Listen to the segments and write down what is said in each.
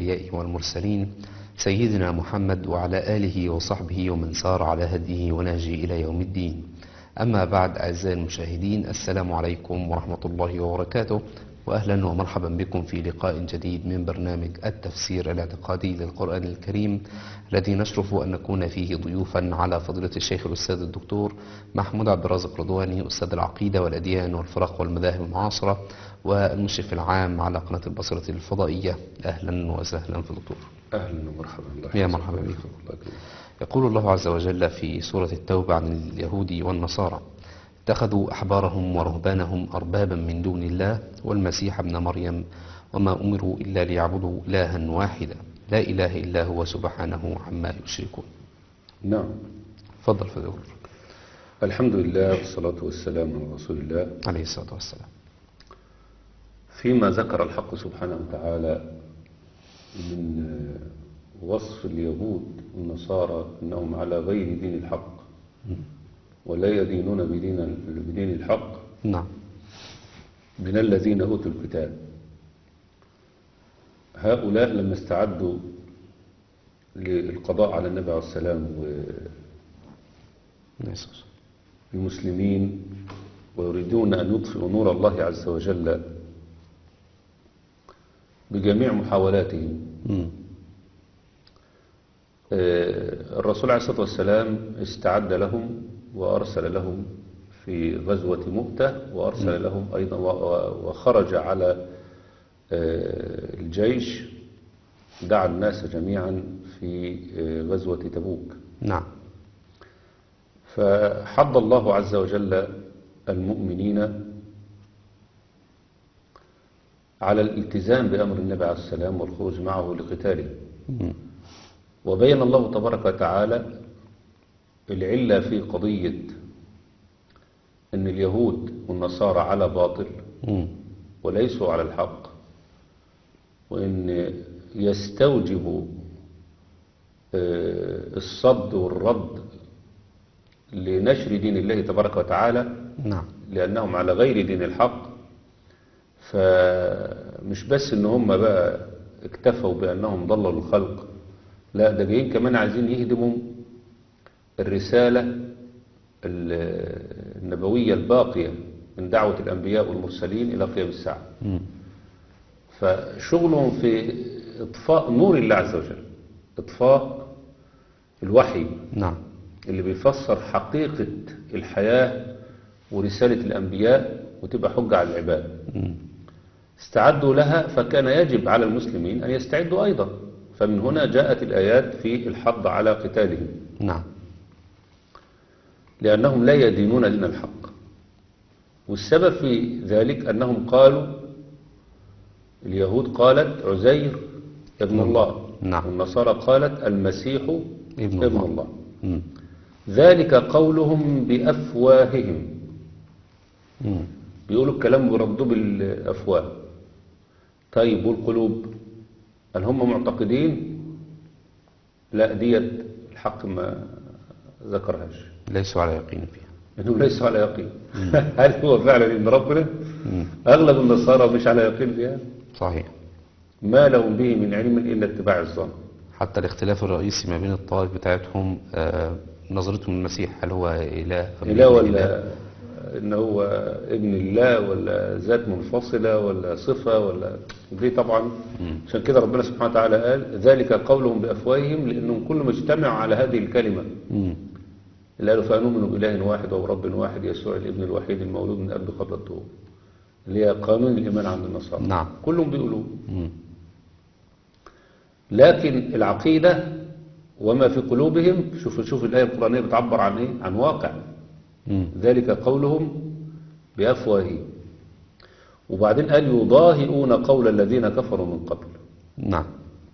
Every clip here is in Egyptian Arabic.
الأنبياء والمرسلين سيدنا محمد وعلى آله وصحبه ومن سار على هديه ونهجه إلى يوم الدين أما بعد أعزائي المشاهدين السلام عليكم ورحمة الله وبركاته وأهلا ومرحبا بكم في لقاء جديد من برنامج التفسير الاعتقادي للقرآن الكريم الذي نشرف أن نكون فيه ضيوفا على فضيلة الشيخ الأستاذ الدكتور محمود عبد الرازق رضواني أستاذ العقيدة والأديان والفرق والمذاهب المعاصرة والمشرف العام على قناة البصرة الفضائية أهلا وسهلا في الدكتور أهلا ومرحبا الله يا مرحبا بكم. الله يكرمك. يقول الله عز وجل في سورة التوبة عن اليهود والنصارى اتخذوا أحبارهم ورهبانهم أربابا من دون الله والمسيح ابن مريم وما أمروا إلا ليعبدوا إلها واحدا لا إله إلا هو سبحانه عما يشركون نعم تفضل فضل الحمد لله والصلاة والسلام على رسول الله عليه الصلاة والسلام فيما ذكر الحق سبحانه وتعالى من وصف اليهود والنصارى أنهم على غير دين الحق ولا يدينون بدين, بدين الحق نعم من الذين أوتوا الكتاب هؤلاء لما استعدوا للقضاء على النبي عليه السلام نسأل. والمسلمين ويريدون أن يطفئوا نور الله عز وجل بجميع محاولاتهم مم. آه، الرسول عليه الصلاة والسلام استعد لهم وأرسل لهم في غزوة مؤتة وأرسل لهم أيضا و- و- وخرج على آه، الجيش دعا الناس جميعا في آه، غزوة تبوك نعم فحض الله عز وجل المؤمنين على الالتزام بأمر النبي عليه السلام والخروج معه لقتاله مم. وبين الله تبارك وتعالى العلة في قضية أن اليهود والنصارى على باطل مم. وليسوا على الحق وأن يستوجب آه، الصد والرد لنشر دين الله تبارك وتعالى نعم لأنهم على غير دين الحق فمش بس ان هم بقى اكتفوا بأنهم ضللوا الخلق لا ده جايين كمان عايزين يهدموا الرسالة ال- النبوية الباقية من دعوة الأنبياء والمرسلين إلى قيام الساعة مم. فشغلهم في إطفاء نور الله عز وجل إطفاء الوحي نعم اللي بيفسر حقيقة الحياة ورسالة الأنبياء وتبقى حجة على العباد مم. استعدوا لها فكان يجب على المسلمين أن يستعدوا أيضا فمن هنا جاءت الآيات في الحض على قتالهم نعم لأنهم لا يدينون دين الحق والسبب في ذلك أنهم قالوا اليهود قالت عزير ابن الله نعم. والنصارى قالت المسيح ابن ابن, الله. الله مم. ذلك قولهم بأفواههم مم. بيقولوا الكلام بيردوه بالأفواه طيب والقلوب هل هم معتقدين لا ديت الحق ما ذكرهاش ليسوا على يقين فيها انهم ليسوا على يقين هل هو فعلا ابن ربنا مم. اغلب النصارى مش على يقين فيها صحيح ما لهم به من علم الا اتباع الظن حتى الاختلاف الرئيسي ما بين الطوائف بتاعتهم آه، نظرتهم للمسيح هل هو إله أم اله ابن ولا ان هو ابن الله ولا ذات منفصله ولا صفه ولا دي طبعا عشان كده ربنا سبحانه وتعالى قال ذلك قولهم بافواههم لانهم كلهم اجتمعوا على هذه الكلمه مم. اللي قالوا فنؤمن بإله واحد ورب واحد يسوع الابن الوحيد المولود من أب قبل الظهور اللي هي قانون الإيمان عند النصارى نعم. كلهم بيقولوا مم. لكن العقيدة وما في قلوبهم شوف شوف الآية القرآنية بتعبر عن إيه عن واقع مم. ذلك قولهم بأفواههم وبعدين قال يضاهئون قول الذين كفروا من قبل نعم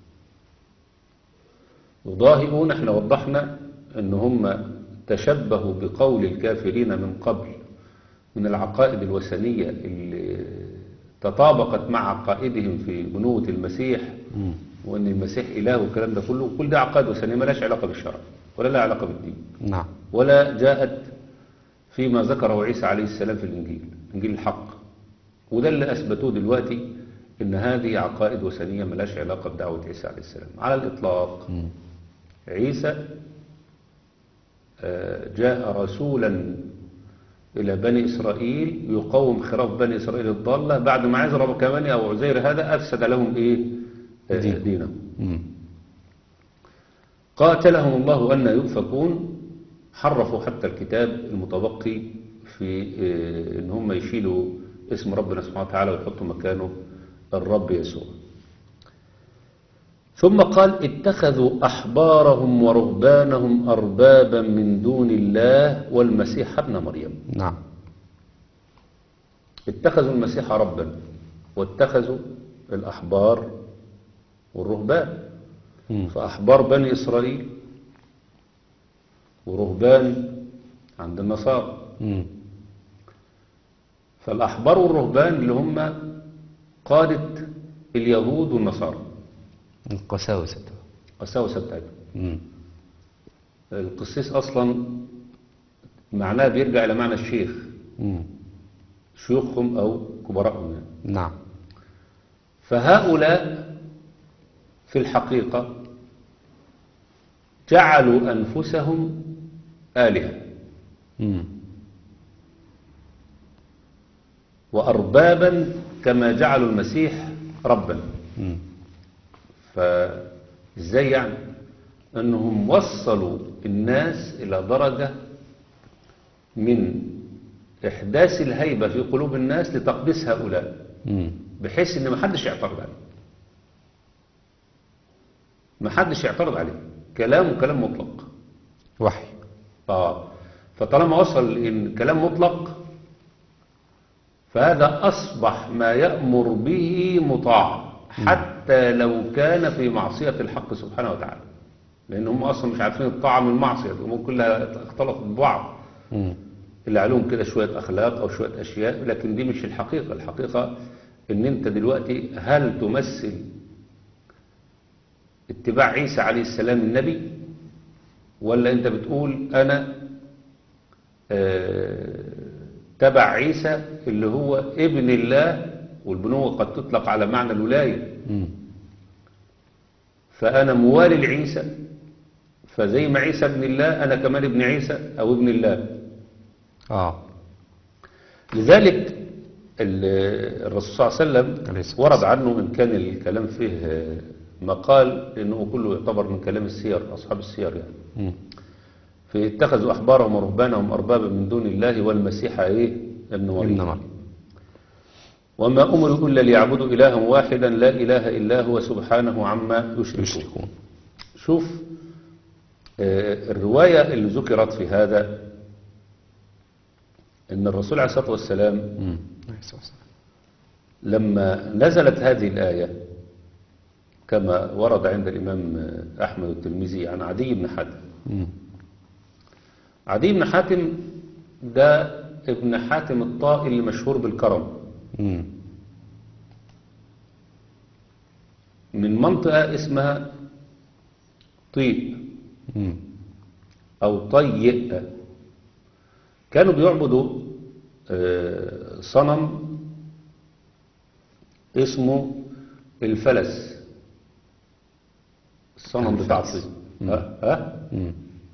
يضاهئون احنا وضحنا ان هم تشبهوا بقول الكافرين من قبل من العقائد الوثنية اللي تطابقت مع عقائدهم في بنوة المسيح مم. وان المسيح اله والكلام ده كله كل ده عقائد وثنية ملاش علاقة بالشرع ولا لها علاقة بالدين نعم ولا جاءت فيما ذكره عيسى عليه السلام في الإنجيل إنجيل الحق وده اللي أثبتوه دلوقتي إن هذه عقائد وثنية ملاش علاقة بدعوة عيسى عليه السلام على الإطلاق مم. عيسى آه، جاء رسولا إلى بني إسرائيل يقوم خراف بني إسرائيل الضالة بعد ما عزر كمان أو عزير هذا أفسد لهم إيه آه، دين. دينهم مم. قاتلهم الله أن يؤفكون حرفوا حتى الكتاب المتبقي في آه، إن هم يشيلوا اسم ربنا سبحانه وتعالى ويحطوا مكانه الرب يسوع ثم قال اتخذوا أحبارهم ورهبانهم أربابا من دون الله والمسيح ابن مريم نعم اتخذوا المسيح ربا واتخذوا الأحبار والرهبان مم. فأحبار بني إسرائيل ورهبان عند النصارى مم. فالأحبار والرهبان اللي هم قادة اليهود والنصارى القساوسة قساوسة بتاعتهم مم. القسيس أصلا معناه بيرجع إلى معنى الشيخ مم. شيوخهم أو كبراءهم يعني. نعم فهؤلاء في الحقيقة جعلوا أنفسهم آلهة مم. وأربابا كما جعلوا المسيح ربا مم. فازاي يعني انهم وصلوا الناس الى درجة من احداث الهيبة في قلوب الناس لتقديس هؤلاء مم. بحيث ان محدش يعترض عليه محدش يعترض عليه كلامه كلام مطلق وحي اه فطالما وصل ان كلام مطلق فهذا اصبح ما يأمر به مطاع حتى لو كان في معصية الحق سبحانه وتعالى لان هم اصلا مش عارفين الطاعة من المعصية الامور كلها اختلطت ببعض مم. اللي عليهم كده شوية أخلاق أو شوية أشياء لكن دي مش الحقيقة الحقيقة إن أنت دلوقتي هل تمثل اتباع عيسى عليه السلام النبي ولا أنت بتقول أنا آه، تبع عيسى اللي هو ابن الله والبنوة قد تطلق على معنى الولاية مم. فأنا موالي لعيسى فزي ما عيسى ابن الله أنا كمان ابن عيسى أو ابن الله اه لذلك ال- الرسول صلى الله عليه عليه وسلم الصلاة ورد عنه إن كان الكلام فيه آه، مقال لأنه كله يعتبر من كلام السير أصحاب السير يعني مم. فاتخذوا أحبارهم ورهبانهم أربابا من دون الله والمسيح إيه ابن ابن مريم مريم وما أمروا إلا ليعبدوا إلها واحدا لا إله إلا هو سبحانه عما يشركون يشركون شوف آه، الرواية اللي ذكرت في هذا أن الرسول عليه الصلاة والسلام مم. عليه الصلاة والسلام. لما نزلت هذه الآية كما ورد عند الإمام أحمد الترمذي عن عدي بن حاتم مم. عدي بن حاتم ده ابن حاتم الطائي اللي مشهور بالكرم مم. من منطقة اسمها طيء مم. أو طيء كانوا بيعبدوا آه، صنم اسمه الفلس الصنم بتاع الفلس. طيء ها ها مم.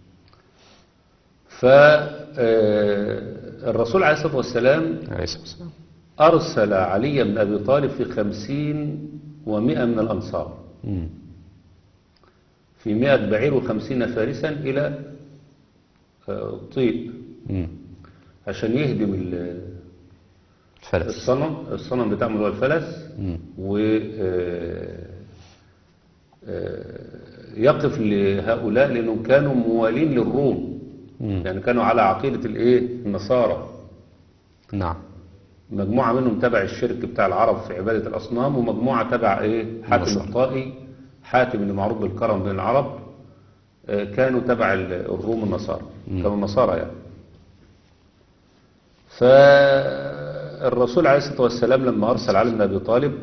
فالرسول عليه الصلاة والسلام عليه الصلاة والسلام أرسل علي بن أبي طالب في خمسين ومئة من الأنصار مم. في مئة بعير وخمسين فارسا إلى آه، طيب مم. عشان يهدم ال- الفلس الصنم الصنم بتاعهم اللي هو الفلس مم. و آه، آه، يقف لهؤلاء لأنهم كانوا موالين للروم مم. يعني كانوا على عقيدة الايه النصارى نعم مجموعة منهم تبع الشرك بتاع العرب في عبادة الأصنام ومجموعة تبع إيه حاتم النصارى. الطائي حاتم اللي معروف بالكرم بين العرب آه، كانوا تبع ال- الروم النصارى كانوا النصارى يعني فالرسول عليه الصلاة والسلام لما أرسل علي بن أبي طالب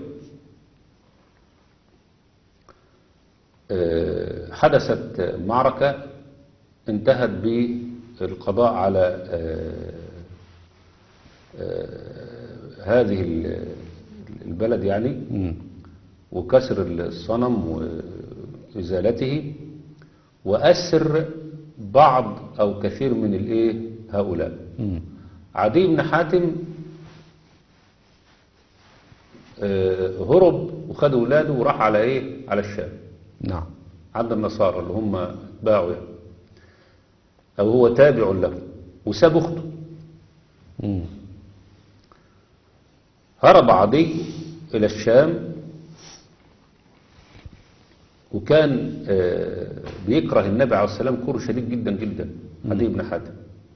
آه، حدثت معركة انتهت بالقضاء على آه، آه، هذه ال- البلد يعني مم. وكسر الصنم وإزالته وأسر بعض أو كثير من الإيه هؤلاء مم. عدي بن حاتم آه، هرب وخد ولاده وراح على إيه على الشام نعم عند النصارى اللي هم اتباعوا يعني أو هو تابع له وساب أخته مم. هرب عدي إلى الشام وكان آه، بيكره النبي عليه السلام كره شديد جدا جدا عدي بن حاتم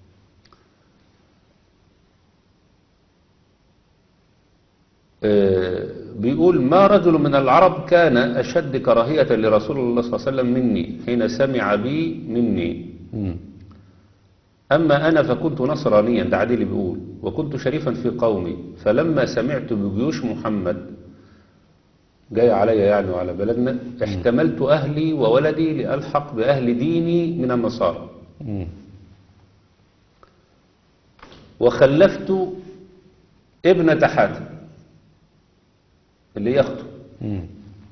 آه، بيقول ما رجل من العرب كان أشد كراهية لرسول الله صلى الله عليه وسلم مني حين سمع بي مني مم. أما أنا فكنت نصرانيا ده عدي اللي بيقول وكنت شريفا في قومي فلما سمعت بجيوش محمد جاي عليا يعني وعلى بلدنا احتملت أهلي وولدي لألحق بأهل ديني من النصارى مم. وخلفت ابنة حاتم اللي هي أخته مم.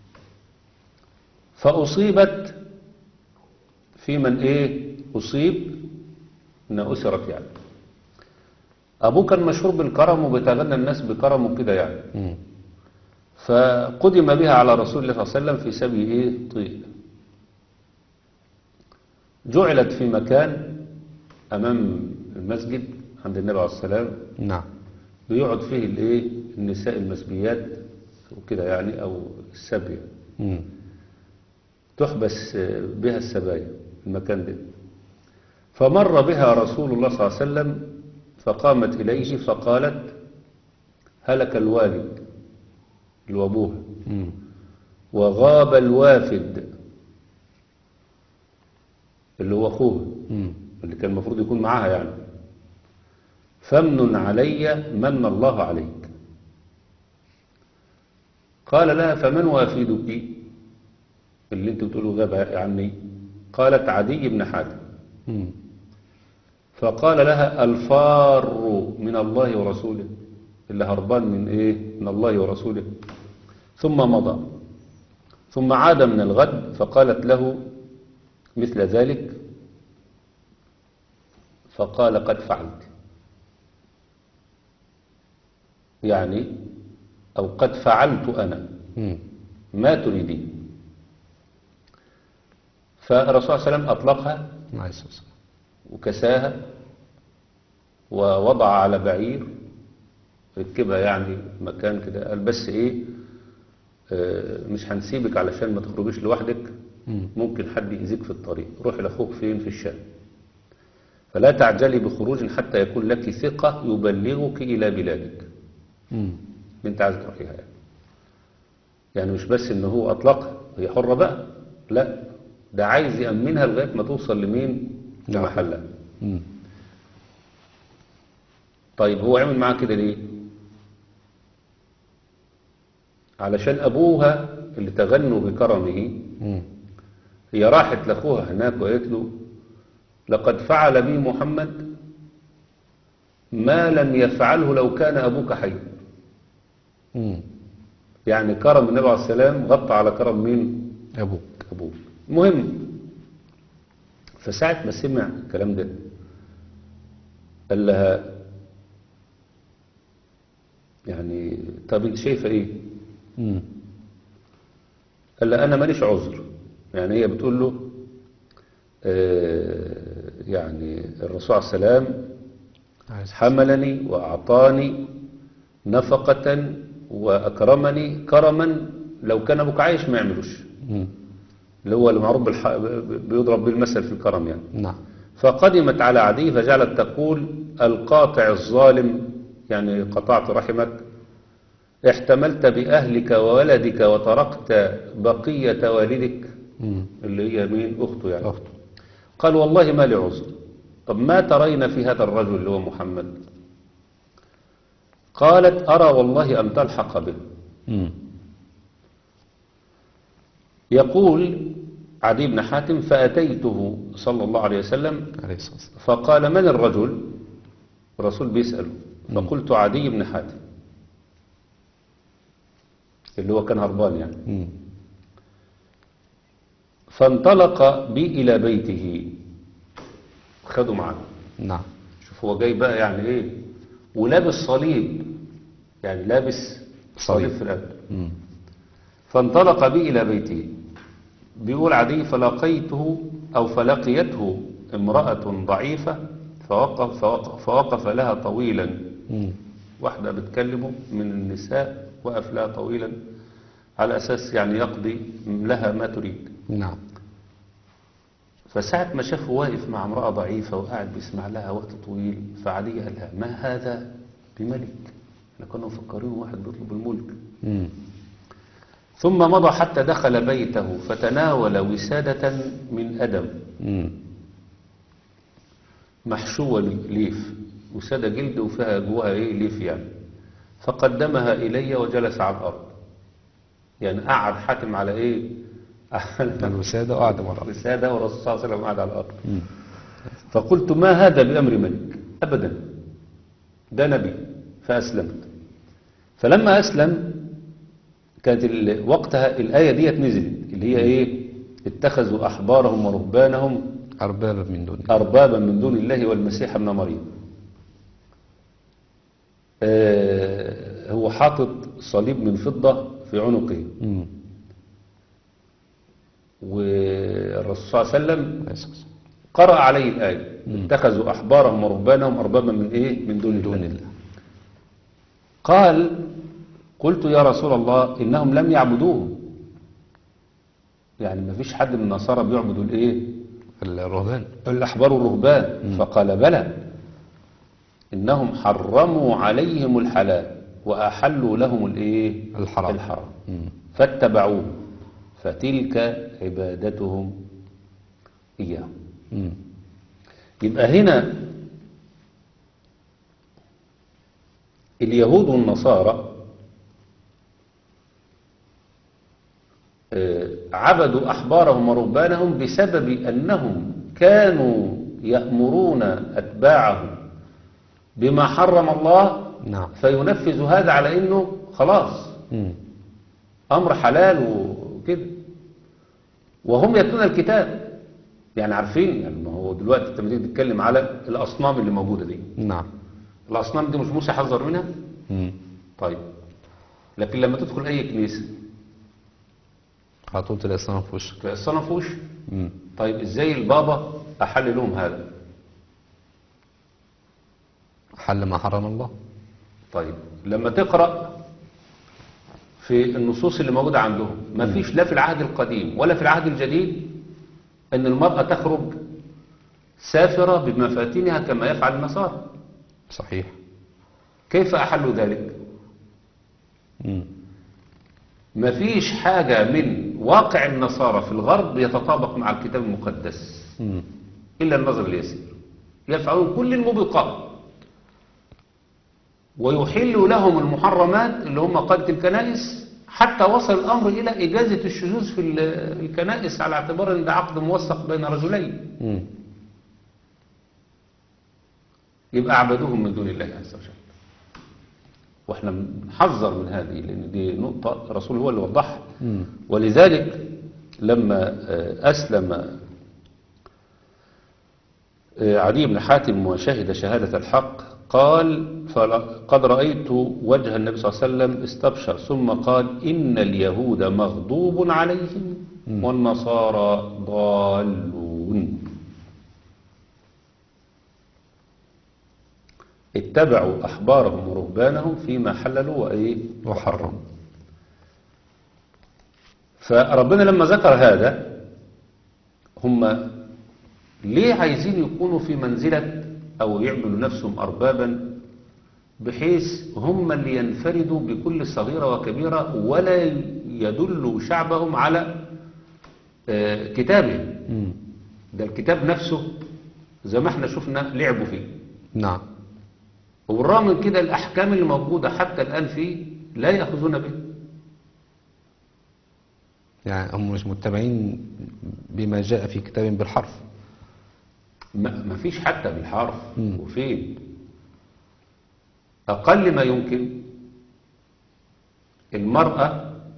فأصيبت في من إيه أصيب إنها أسرت يعني أبوه كان مشهور بالكرم وبيتغنى الناس بكرمه كده يعني مم. فقدم بها على رسول الله صلى الله عليه وسلم في سبي إيه طيء جعلت في مكان أمام المسجد عند النبي عليه السلام نعم بيقعد فيه الإيه النساء المسبيات وكده يعني أو السبي مم. تحبس بها السبايا المكان ده فمر بها رسول الله صلى الله عليه وسلم فقامت إليه فقالت هلك الوالد الوابوه مم. وغاب الوافد اللي هو أخوه مم. اللي كان المفروض يكون معاها يعني فمن علي من الله عليك قال لها فمن وافدك اللي انت بتقولوا غاب عني قالت عدي بن حاتم مم. فقال لها الفار من الله ورسوله اللي هربان من ايه من الله ورسوله ثم مضى ثم عاد من الغد فقالت له مثل ذلك فقال قد فعلت يعني أو قد فعلت أنا مم. ما تريدين فالرسول صلى الله عليه وسلم أطلقها عليه الصلاة والسلام. وكساها ووضع على بعير ركبها يعني مكان كده قال بس ايه آه، مش هنسيبك علشان ما تخرجيش لوحدك مم. ممكن حد يأذيك في الطريق روحي لاخوك فين في الشام فلا تعجلي بخروج حتى يكون لك ثقة يبلغك إلى بلادك مم. اللي انت عايز تروحيها يعني. يعني مش بس ان هو اطلقها هي حرة بقى لا ده عايز يأمنها لغاية ما توصل لمين نعم. لمحلها مم. طيب هو عمل معاه كده ليه علشان ابوها اللي تغنوا بكرمه مم. هي راحت لاخوها هناك وقالت له لقد فعل بي محمد ما لم يفعله لو كان ابوك حيا مم. يعني كرم النبي عليه السلام غطى على كرم مين أبوك أبوه المهم فساعة ما سمع الكلام ده قال لها يعني طب انت شايفة ايه مم. قال لها انا ماليش عذر يعني هي بتقول له آه يعني الرسول عليه السلام عليه الصلاة حملني وأعطاني نفقة وأكرمني كرما لو كان أبوك عايش ما يعملوش مم. اللي هو المعروف بالح... بيضرب بالمثل في الكرم يعني نعم فقدمت على عدي فجعلت تقول القاطع الظالم يعني قطعت رحمك احتملت بأهلك وولدك وتركت بقية والدك مم. اللي هي مين أخته يعني أخته قال والله ما لي عذر طب ما ترين في هذا الرجل اللي هو محمد قالت أرى والله أن تلحق به مم. يقول عدي بن حاتم فأتيته صلى الله عليه وسلم عليه الصلاة والسلام فقال من الرجل الرسول بيسأله فقلت عدي بن حاتم اللي هو كان هربان يعني مم. فانطلق بي إلى بيته خدوا معاه نعم شوف هو جاي بقى يعني ايه ولابس صليب يعني لابس صليب صليب. في القلب مم. فانطلق بي إلى بيته بيقول عدي فلقيته أو فلقيته امرأة ضعيفة فوقف, فوقف, فوقف لها طويلا مم. واحدة بتكلمه من النساء وقف لها طويلا على أساس يعني يقضي لها ما تريد نعم فساعة ما شافه واقف مع امرأة ضعيفة وقاعد بيسمع لها وقت طويل فعلي قال لها ما هذا بملك احنا كنا مفكرين واحد بيطلب الملك مم. ثم مضى حتى دخل بيته فتناول وسادة من أدم مم. محشوة ليف وسادة جلد وفيها جواها ايه ليف يعني فقدمها إلي وجلس على الأرض يعني قعد حاتم على ايه على الوسادة وقعد مرة الوسادة والرسول صلى الله عليه وسلم قعد على الأرض مم. فقلت ما هذا بأمر ملك أبدا ده نبي فأسلمت فلما أسلم كانت ال- وقتها الآية ديت نزلت اللي هي إيه اتخذوا أحبارهم ورهبانهم أربابا من دون الله. أربابا من دون الله والمسيح ابن مريم آه، هو حاطط صليب من فضة في عنقه مم. والرسول صلى الله عليه وسلم أساس. قرأ عليه الآية اتخذوا أحبارهم ورهبانهم أربابا من إيه من دون, دون الله الله قال قلت يا رسول الله إنهم لم يعبدوه يعني ما فيش حد من النصارى بيعبدوا الإيه الرهبان الأحبار والرهبان فقال بلى إنهم حرموا عليهم الحلال وأحلوا لهم الإيه الحرام. الحرام مم. فاتبعوه فتلك عبادتهم إياه مم. يبقى هنا اليهود والنصارى آه، عبدوا أحبارهم ورهبانهم بسبب أنهم كانوا يأمرون أتباعهم بما حرم الله نعم فينفذ هذا على أنه خلاص مم. أمر حلال وكده وهم يتلون الكتاب يعني عارفين يعني ما هو دلوقتي انت لما تيجي تتكلم على الأصنام اللي موجودة دي نعم الأصنام دي مش موسى حذر منها مم. طيب لكن لما تدخل أي كنيسة على طول تلاقي الصنم في وشك تلاقي الصنم في وش مم. طيب إزاي البابا أحل لهم هذا حل ما حرم الله طيب لما تقرأ في النصوص اللي موجودة عندهم ما فيش لا في العهد القديم ولا في العهد الجديد أن المرأة تخرج سافرة بمفاتنها كما يفعل النصارى صحيح كيف أحلوا ذلك مم. ما فيش حاجة من واقع النصارى في الغرب يتطابق مع الكتاب المقدس مم. إلا النظر اليسير يفعلون كل الموبقات ويحل لهم المحرمات اللي هم قادة الكنائس حتى وصل الأمر إلى إجازة الشذوذ في ال- الكنائس على اعتبار أن ده عقد موثق بين رجلين مم. يبقى عبدوهم من دون الله عز وجل واحنا بنحذر من هذه لأن دي نقطة الرسول هو اللي وضحها مم. ولذلك لما آه، أسلم آه، علي بن حاتم وشهد شهادة الحق قال فل- قد رأيت وجه النبي صلى الله عليه وسلم استبشر ثم قال إن اليهود مغضوب عليهم والنصارى ضالون اتبعوا أحبارهم ورهبانهم فيما حللوا وإيه وحرم فربنا لما ذكر هذا هم ليه عايزين يكونوا في منزلة أو يعملوا نفسهم أربابا بحيث هم اللي ينفردوا بكل صغيرة وكبيرة ولا يدلوا شعبهم على آه، كتابهم مم. ده الكتاب نفسه زي ما احنا شفنا لعبوا فيه نعم وبالرغم من كده الأحكام اللي موجودة حتى الآن فيه لا يأخذون به يعني هم مش متبعين بما جاء في كتاب بالحرف ما ما فيش حتى بالحرف مم. وفين أقل ما يمكن المرأة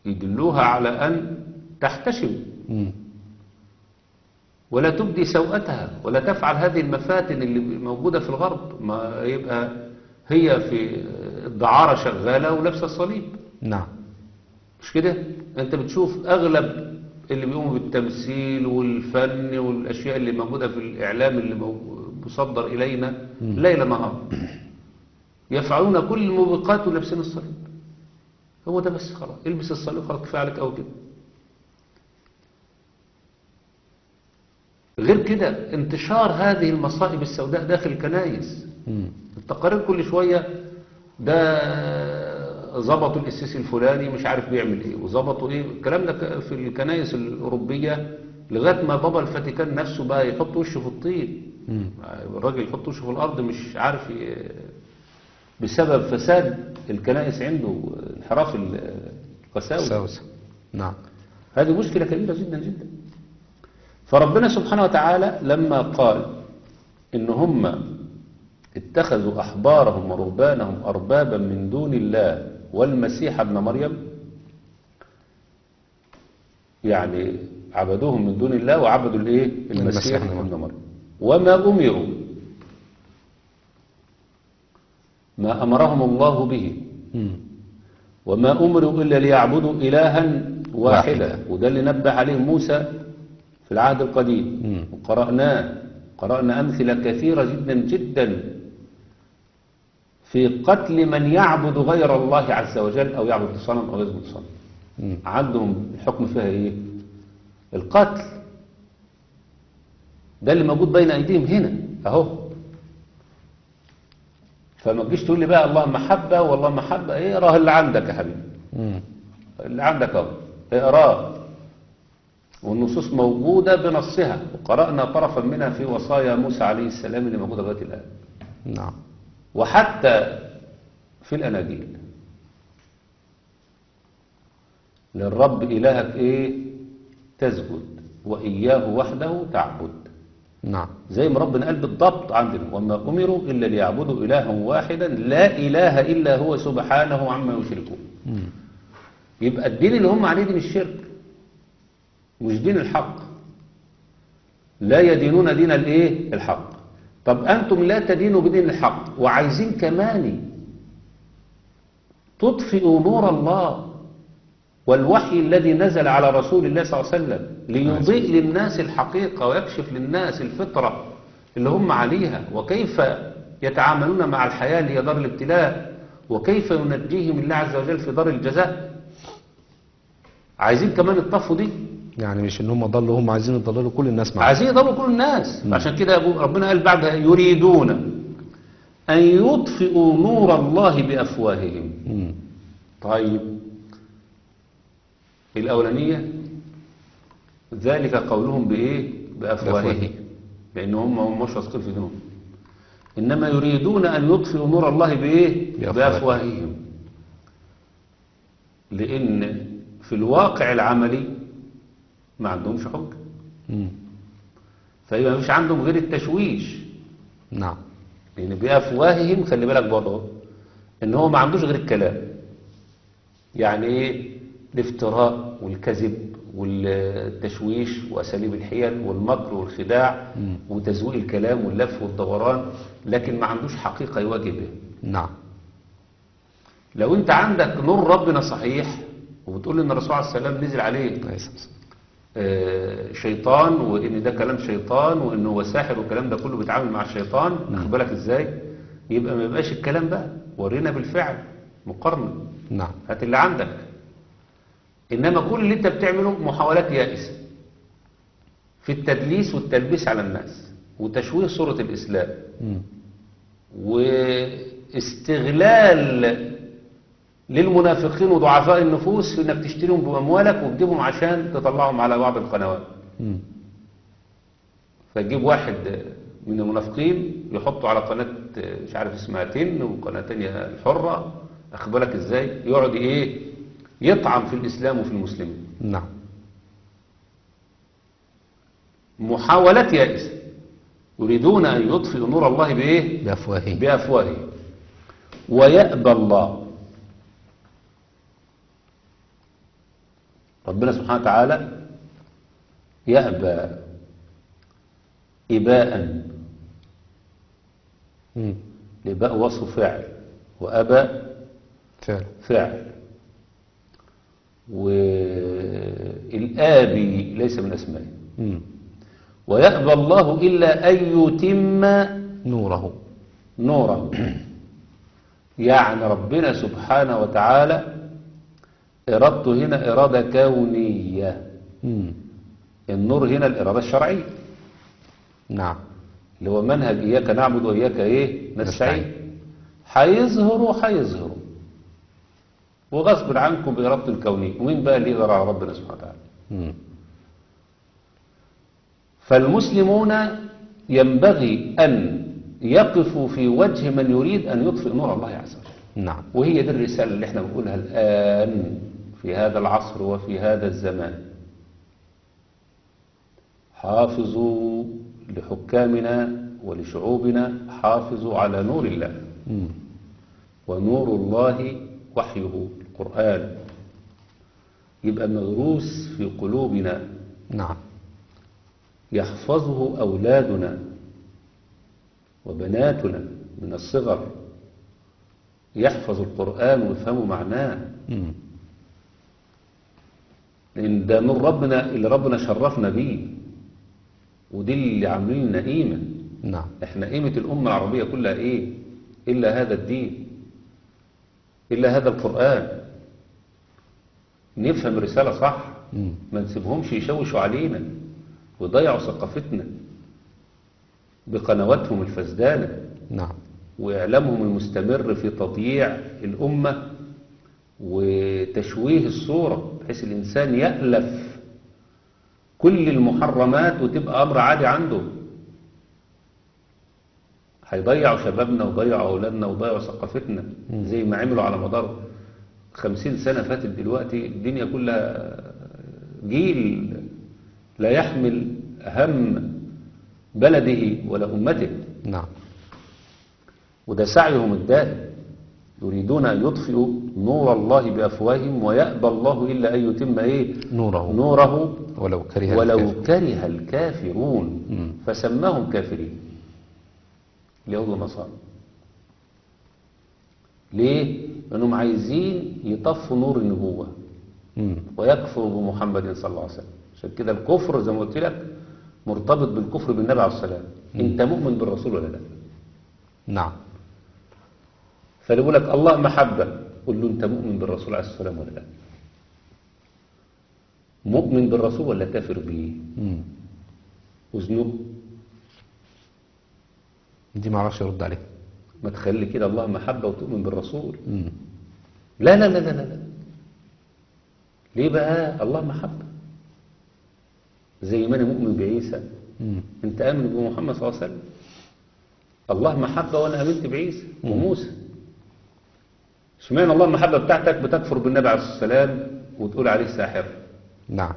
يدلوها على أن تحتشم مم. ولا تبدي سوءتها ولا تفعل هذه المفاتن اللي موجودة في الغرب ما يبقى هي في الدعارة شغالة ولابسة الصليب نعم مش كده انت بتشوف اغلب اللي بيقوموا بالتمثيل والفن والاشياء اللي موجودة في الاعلام اللي مو- مصدر الينا ليل نهار يفعلون كل الموبقات ولابسين الصليب هو ده بس خلاص البس الصليب خلاص كفايه عليك او كده غير كده انتشار هذه المصائب السوداء داخل الكنائس مم. التقارير كل شوية ده ظبطوا القسيس الفلاني مش عارف بيعمل ايه وظبطوا ايه الكلام ده ك- في الكنائس الأوروبية لغاية ما بابا الفاتيكان نفسه بقى يحط وشه في الطين مم. الراجل يحط وشه في الأرض مش عارف ي- بسبب فساد الكنائس عنده انحراف ال- القساوة سوسة نعم هذه مشكلة كبيرة جدا جدا فربنا سبحانه وتعالى لما قال إن هم اتخذوا أحبارهم ورهبانهم أربابا من دون الله والمسيح ابن مريم يعني عبدوهم من دون الله وعبدوا الايه المسيح المسيح ابن ابن مريم وما أمروا ما أمرهم الله به مم. وما أمروا إلا ليعبدوا إلها واحدا واحدا. وده اللي نبه عليه موسى في العهد القديم مم. وقرأناه قرأنا أمثلة كثيرة جدا جدا في قتل من يعبد غير الله عز وجل أو يعبد الصنم أو يسجد الصنم مم. عندهم الحكم فيها إيه القتل ده اللي موجود بين أيديهم هنا أهو فما تجيش تقول لي بقى الله محبة والله محبة إيه راه اللي عندك يا حبيبي مم. اللي عندك اهو اقراه والنصوص موجودة بنصها وقرأنا طرفا منها في وصايا موسى عليه السلام اللي موجودة لغاية الآن نعم وحتى في الأناجيل للرب إلهك إيه تسجد وإياه وحده تعبد نعم زي ما ربنا قال بالضبط عندنا وما أمروا إلا ليعبدوا إلها واحدا لا إله إلا هو سبحانه عما يشركون مم. يبقى الدين اللي هم عليه دين الشرك مش دين الحق لا يدينون دين الايه الحق طب انتم لا تدينوا بدين الحق وعايزين كمان تطفئوا نور الله والوحي الذي نزل على رسول الله صلى الله عليه وسلم ليضيء للناس الحقيقة ويكشف للناس الفطرة اللي هم عليها وكيف يتعاملون مع الحياة اللي هي دار الابتلاء وكيف ينجيهم الله عز وجل في دار الجزاء عايزين كمان الطفوا دي يعني مش ان هم ضلوا هم عايزين يضللوا كل الناس معاهم عايزين يضلوا كل الناس عشان كده يا أبو- ربنا قال بعدها يريدون أن يطفئوا نور الله بأفواههم مم. طيب الأولانية ذلك قولهم بإيه بأفواههم بأفواههم. لأن هم هم مش واثقين في دينهم إنما يريدون أن يطفئوا نور الله بإيه بأفواههم. بأفواههم لأن في الواقع العملي ما عندهمش حجة مم. فيبقى مفيش عندهم غير التشويش نعم لأن بأفواههم خلي بالك برضه إن هو ما عندوش غير الكلام يعني إيه الافتراء والكذب والتشويش وأساليب الحيل والمكر والخداع مم. وتزويق الكلام واللف والدوران لكن ما عندوش حقيقة يواجه بها نعم لو أنت عندك نور ربنا صحيح وبتقول إن الرسول عليه السلام نزل عليه عليه الصلاة والسلام. آه، شيطان وان ده كلام شيطان وانه هو ساحر والكلام ده كله بيتعامل مع الشيطان واخد بالك ازاي يبقى ما يبقاش الكلام بقى ورينا بالفعل مقارنه نعم هات اللي عندك انما كل اللي انت بتعمله محاولات يائسه في التدليس والتلبيس على الناس وتشويه صوره الاسلام مم. واستغلال للمنافقين وضعفاء النفوس في انك تشتريهم باموالك وتجيبهم عشان تطلعهم على بعض القنوات مم. فتجيب واحد من المنافقين يحطه على قناة مش عارف اسمها تن وقناة تانية الحرة أخبرك ازاي يقعد ايه يطعن في الإسلام وفي المسلمين نعم محاولات يائسة يريدون أن يطفئوا نور الله بإيه بأفواههم بأفواههم ويأبى الله ربنا سبحانه وتعالى يأبى إباء مم. الإباء وصف فعل وأبى فعلا فعل والآبي ليس من أسمائه مم. ويأبى الله إلا أن يتم نوره نورا يعني ربنا سبحانه وتعالى إرادته هنا إرادة كونية مم. النور هنا الإرادة الشرعية نعم اللي هو منهج إياك نعبد وإياك إيه نستعين. نستعين هيظهروا هيظهروا وغصب عنكم بإرادته الكونية ومين بقى اللي يقدر على ربنا سبحانه وتعالى مم. فالمسلمون ينبغي أن يقفوا في وجه من يريد أن يطفئ نور الله عز وجل نعم وهي دي الرسالة اللي احنا بنقولها الآن في هذا العصر وفي هذا الزمان حافظوا لحكامنا ولشعوبنا حافظوا على نور الله مم. ونور الله وحيه القرآن يبقى مغروس في قلوبنا نعم يحفظه أولادنا وبناتنا من الصغر يحفظ القرآن ويفهموا معناه مم. لأن ده نور ربنا اللي ربنا شرفنا بيه ودي اللي عاملين لنا قيمة نعم احنا قيمة الأمة العربية كلها ايه إلا هذا الدين إلا هذا القرآن نفهم الرسالة صح مم. ما نسيبهمش يشوشوا علينا ويضيعوا ثقافتنا بقنواتهم الفسدانة نعم وإعلامهم المستمر في تضييع الأمة وتشويه الصورة بحيث الإنسان يألف كل المحرمات وتبقى أمر عادي عنده هيضيعوا شبابنا وضيعوا أولادنا وضيعوا ثقافتنا زي ما عملوا على مدار خمسين سنة فاتت دلوقتي الدنيا كلها جيل لا يحمل هم بلده ولا أمته نعم وده سعيهم الدائم يريدون أن يطفئوا نور الله بأفواههم ويأبى الله إلا أن يتم إيه نوره نوره ولو كره ولو الكافر. كره الكافرون مم. فسماهم كافرين اليهود والنصارى ليه؟ لأنهم عايزين يطفوا نور النبوة مم. ويكفروا بمحمد صلى الله عليه وسلم عشان كده الكفر زي ما قلت لك مرتبط بالكفر بالنبي عليه السلام انت مؤمن بالرسول ولا لا نعم فاللي يقول لك الله محبة قل له انت مؤمن بالرسول عليه السلام ولا لا مؤمن بالرسول ولا كافر به مم. وزنه دي ما اعرفش ارد عليها ما تخلي كده الله محبة وتؤمن بالرسول مم. لا لا لا لا لا لا ليه بقى الله محبة زي ما انا مؤمن بعيسى مم. انت امن بمحمد صلى الله عليه وسلم الله محبة وانا امنت بعيسى وموسى اشمعنى الله المحبة بتاعتك بتكفر بالنبي عليه الصلاة والسلام وتقول عليه ساحر نعم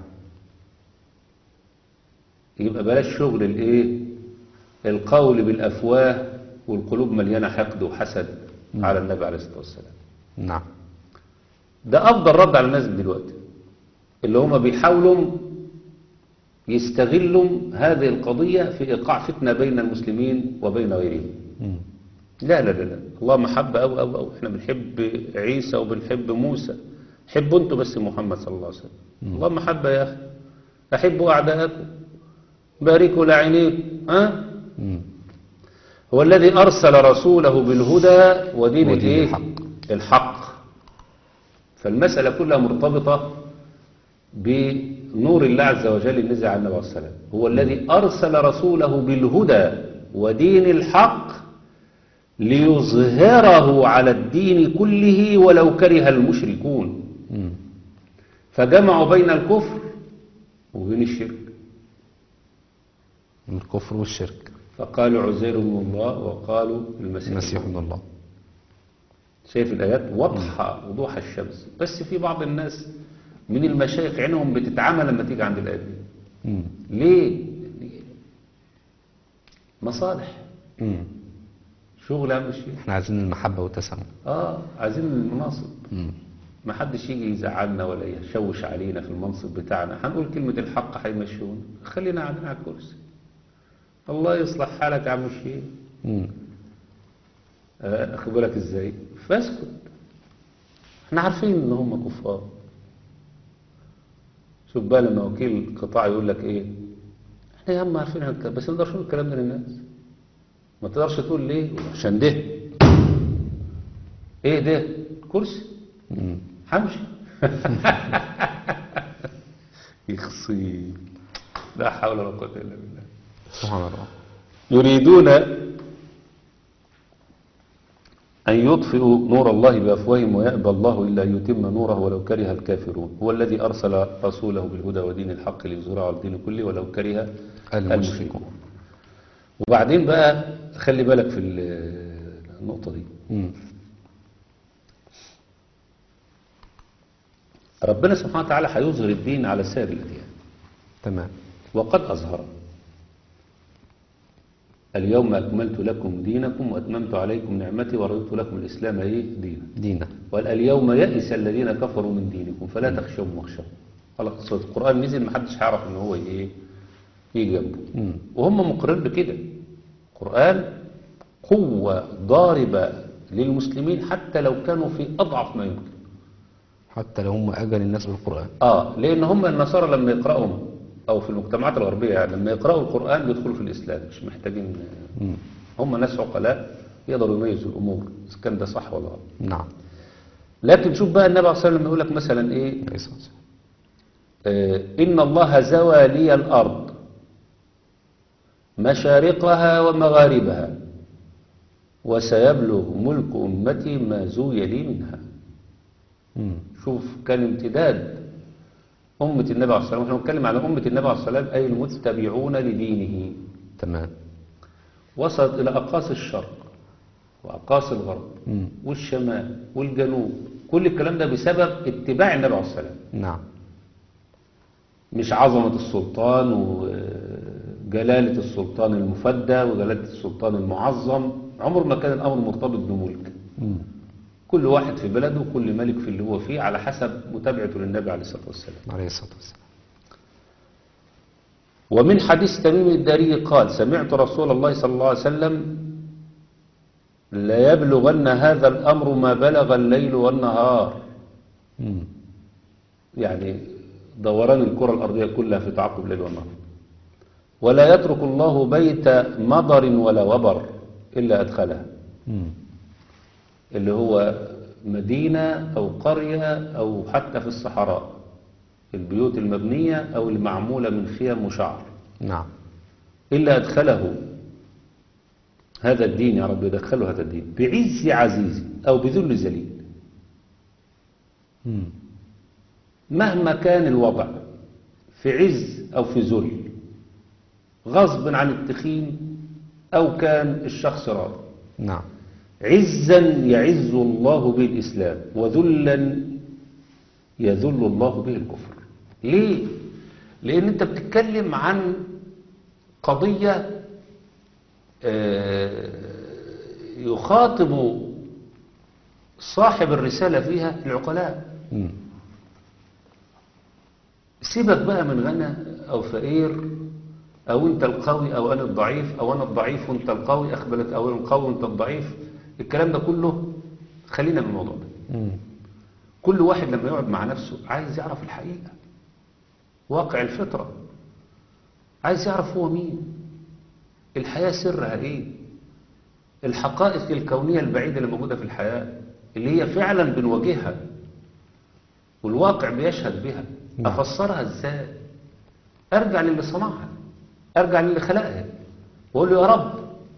يبقى بلاش شغل الايه القول بالافواه والقلوب مليانة حقد وحسد على النبي عليه الصلاة والسلام نعم ده افضل رد على الناس دلوقتي اللي هم بيحاولوا يستغلوا هذه القضية في ايقاع فتنة بين المسلمين وبين غيرهم مم. لا لا لا لا الله محبة أو أو أو إحنا بنحب عيسى وبنحب موسى حبوا أنتوا بس محمد صلى الله عليه وسلم الله محبة يا أخي أحبوا أعداءكم باركوا لعينيكم ها مم. هو الذي أرسل رسوله بالهدى ودين ودين الإيه؟ الحق. الحق فالمسألة كلها مرتبطة بنور الله عز وجل اللي نزل على النبي عليه السلام هو الذي أرسل رسوله بالهدى ودين الحق ليظهره على الدين كله ولو كره المشركون مم. فجمعوا بين الكفر وبين الشرك الكفر والشرك فقالوا عزير من الله وقالوا المسيح المسيح ابن الله شايف الآيات واضحة وضوح الشمس بس في بعض الناس من المشايخ عينهم بتتعمى لما تيجي عند الآيات دي مم. ليه؟ مصالح مم. شغل أهم شيء احنا عايزين المحبة والتسامح آه عايزين المناصب مم. ما حدش يجي يزعلنا ولا يشوش علينا في المنصب بتاعنا هنقول كلمة الحق هيمشونا خلينا قاعدين على الكرسي الله يصلح حالك يا عم الشيخ مم. آه، أخد بالك ازاي فاسكت احنا عارفين ان هم كفار شوف بقى لما وكيل القطاع يقول لك ايه احنا يا عم عارفين هنك- بس ما نقدرش نقول الكلام ده للناس ما تقدرش تقول ليه عشان ده ايه ده كرسي مم. همشي يخصي لا حول ولا قوة إلا بالله سبحان الله يريدون أن يطفئوا نور الله بأفواههم ويأبى الله إلا أن يتم نوره ولو كره الكافرون هو الذي أرسل رسوله بالهدى ودين الحق ليظهره على الدين كله ولو كره المشركون وبعدين بقى خلي بالك في ال- النقطة دي مم. ربنا سبحانه وتعالى هيظهر الدين على سائر الأديان تمام وقد أظهر اليوم أكملت لكم دينكم وأتممت عليكم نعمتي ورضيت لكم الإسلام إيه دينا دينا وقال اليوم يئس الذين كفروا من دينكم فلا تخشوهم واخشوا خلاص القرآن نزل محدش هيعرف ان هو ايه يجي جنبه مم. وهم مقرين بكده القرآن قوة ضاربة للمسلمين حتى لو كانوا في أضعف ما يمكن حتى لو هم أجل الناس بالقرآن اه لان هم النصارى لما يقرأوا او في المجتمعات الغربية يعني لما يقرأوا القرآن بيدخلوا في الإسلام مش محتاجين مم. هم ناس عقلاء يقدروا يميزوا الأمور إذا كان ده صح ولا غلط نعم لكن شوف بقى النبي عليه الصلاة والسلام يقول لك مثلا ايه عليه الصلاة والسلام. آه، إن الله زوى لي الأرض مشارقها ومغاربها وسيبلغ ملك أمتي ما زوي لي منها مم. شوف كان امتداد أمة النبي عليه الصلاة والسلام احنا بنتكلم على أمة النبي عليه الصلاة والسلام أي المتبعون لدينه تمام وصلت إلى أقاصي الشرق وأقاصي الغرب مم. والشمال والجنوب كل الكلام ده بسبب اتباع النبي عليه الصلاة والسلام نعم مش عظمة السلطان وجلالة السلطان المفدى وجلالة السلطان المعظم عمر ما كان الأمر مرتبط بملك مم. كل واحد في بلده وكل ملك في اللي هو فيه على حسب متابعته للنبي عليه الصلاة والسلام عليه الصلاة والسلام ومن حديث تميم الداري قال سمعت رسول الله صلى الله عليه وسلم لا يبلغن هذا الأمر ما بلغ الليل والنهار مم. يعني دوران الكرة الأرضية كلها في تعقب الليل والنهار ولا يترك الله بيت مضر ولا وبر إلا أدخلها مم. اللي هو مدينة أو قرية أو حتى في الصحراء البيوت المبنية أو المعمولة من خيام وشعر نعم إلا أدخله هذا الدين يا رب يدخله هذا الدين بعز عزيز أو بذل ذليل مم. مهما كان الوضع في عز أو في ذل غصب عن التخين أو كان الشخص راضي نعم عزا يعز الله به الإسلام وذلا يذل الله به الكفر ليه؟ لأن أنت بتتكلم عن قضية آه، يخاطب صاحب الرسالة فيها العقلاء مم. سيبك بقى من غنى أو فقير أو أنت القوي أو أنا الضعيف أو أنا الضعيف وأنت القوي أخبرك أو أنا القوي وأنت الضعيف الكلام ده كله خلينا من الموضوع ده مم. كل واحد لما يقعد مع نفسه عايز يعرف الحقيقة واقع الفطرة عايز يعرف هو مين الحياة سرها ايه الحقائق الكونية البعيدة اللي موجودة في الحياة اللي هي فعلا بنواجهها والواقع بيشهد بها نعم. أفسرها ازاي أرجع للي صنعها أرجع للي خلقها وأقول له يا رب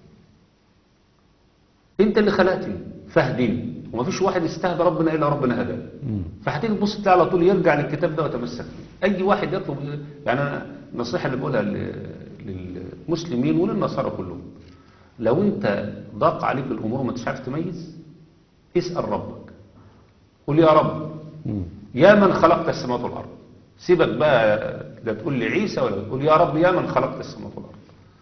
أنت اللي خلقتني فاهدني ومفيش واحد يستهدى ربنا إلا ربنا هداه مم. فهتيجي تبص تلاقي على طول يرجع للكتاب ده ويتمسك فيه اي واحد يطلب يعني انا النصيحه اللي بقولها ل- للمسلمين وللنصارى كلهم لو انت ضاق عليك الامور وما انتش عارف تميز اسال ربك قول يا رب مم. يا من خلقت السماوات والارض سيبك بقى لا تقول لي عيسى ولا تقول يا رب يا من خلقت السماوات والارض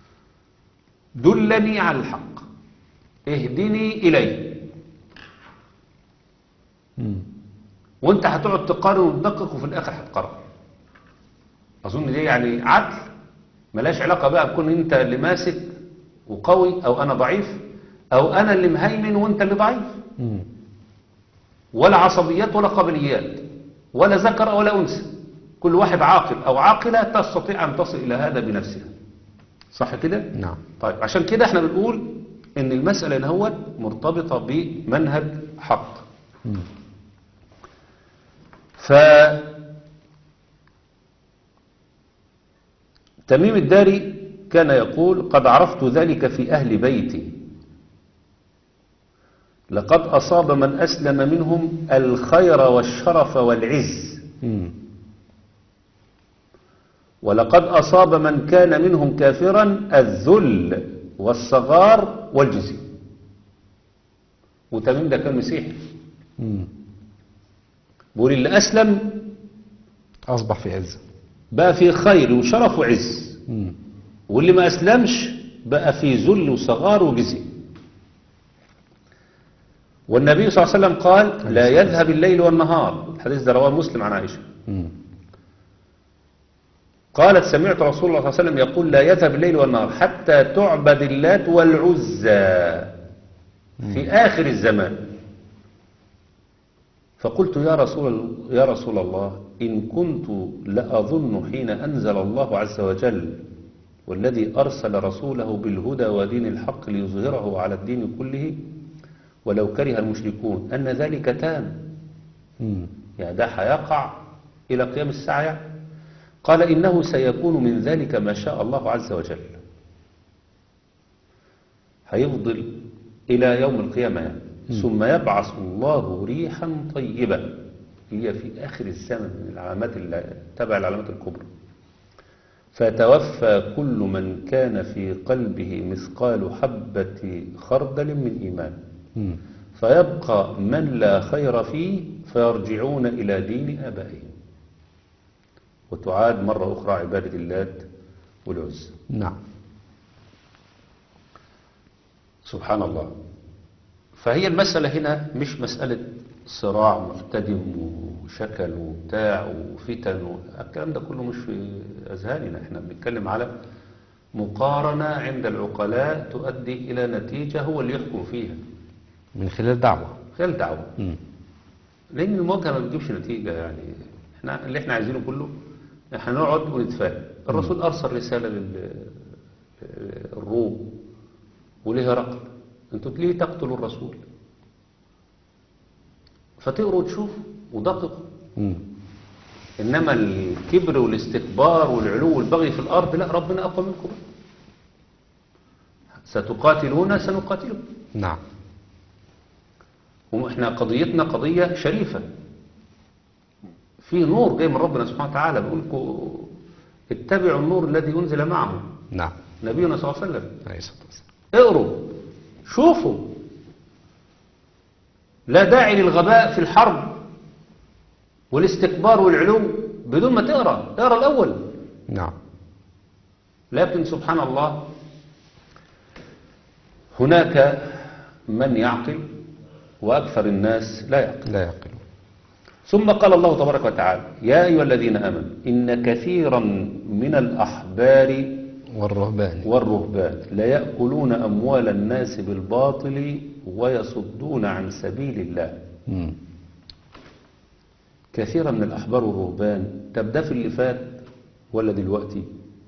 دلني على الحق اهدني اليه مم. وانت هتقعد تقارن وتدقق وفي الاخر هتقرر اظن دي يعني عدل ملاش علاقة بقى بكون انت اللي ماسك وقوي او انا ضعيف او انا اللي مهيمن وانت اللي ضعيف مم. ولا عصبيات ولا قبليات ولا ذكر ولا انثى كل واحد عاقل او عاقلة تستطيع ان تصل الى هذا بنفسها صح كده نعم طيب عشان كده احنا بنقول ان المسألة إن هو مرتبطة بمنهج حق مم. ف تميم الداري كان يقول قد عرفت ذلك في أهل بيتي لقد أصاب من أسلم منهم الخير والشرف والعز مم. ولقد أصاب من كان منهم كافرا الذل والصغار والجزي وتميم ده كان مسيحي مم. بيقول اللي أسلم أصبح في عز بقى في خير وشرف وعز مم. واللي ما أسلمش بقى في ذل وصغار وجزي والنبي صلى الله عليه وسلم قال لا يذهب الليل والنهار الحديث ده رواه مسلم عن عائشة مم. قالت سمعت رسول الله صلى الله عليه وسلم يقول لا يذهب الليل والنهار حتى تعبد اللات والعزى في آخر الزمان فقلت يا رسول يا رسول الله إن كنت لأظن حين أنزل الله عز وجل والذي أرسل رسوله بالهدى ودين الحق ليظهره على الدين كله ولو كره المشركون أن ذلك تام مم. يعني ده هيقع إلى قيام الساعة يعني. قال إنه سيكون من ذلك ما شاء الله عز وجل هيفضل إلى يوم القيامة يعني. ثم يبعث الله ريحا طيبة هي في آخر الزمن من العلامات الل- تبع العلامات الكبرى فتوفى كل من كان في قلبه مثقال حبة خردل من إيمان مم. فيبقى من لا خير فيه فيرجعون إلى دين آبائهم وتعاد مرة أخرى عبادة اللات والعزى نعم سبحان الله فهي المسألة هنا مش مسألة صراع محتدم وشكل وبتاع وفتن و... الكلام ده كله مش في أذهاننا احنا بنتكلم على مقارنة عند العقلاء تؤدي إلى نتيجة هو اللي يحكم فيها من خلال دعوة خلال دعوة مم. لأن المواجهة ما بتجيبش نتيجة يعني احنا اللي احنا عايزينه كله احنا نقعد ونتفاهم الرسول أرسل رسالة للروم وليه رقم انتوا ليه تقتلوا الرسول فتقروا وتشوفوا ودققوا مم. إنما الكبر والاستكبار والعلو والبغي في الأرض لا ربنا أقوى منكم بقى. ستقاتلون سنقاتلكم نعم واحنا قضيتنا قضية شريفة في نور جاي من ربنا سبحانه وتعالى بيقول لكم اتبعوا النور الذي أنزل معه نعم نبينا صلى الله عليه وسلم عليه الصلاة والسلام اقروا شوفوا لا داعي للغباء في الحرب والاستكبار والعلو بدون ما تقرا اقرا الأول نعم لكن سبحان الله هناك من يعقل وأكثر الناس لا يعقل لا يعقل ثم قال الله تبارك وتعالى يا أيها الذين آمنوا إن كثيرا من الأحبار والرهبان والرهبان ليأكلون أموال الناس بالباطل ويصدون عن سبيل الله مم. كثيرا من الأحبار والرهبان تبدأ في اللي فات ولا دلوقتي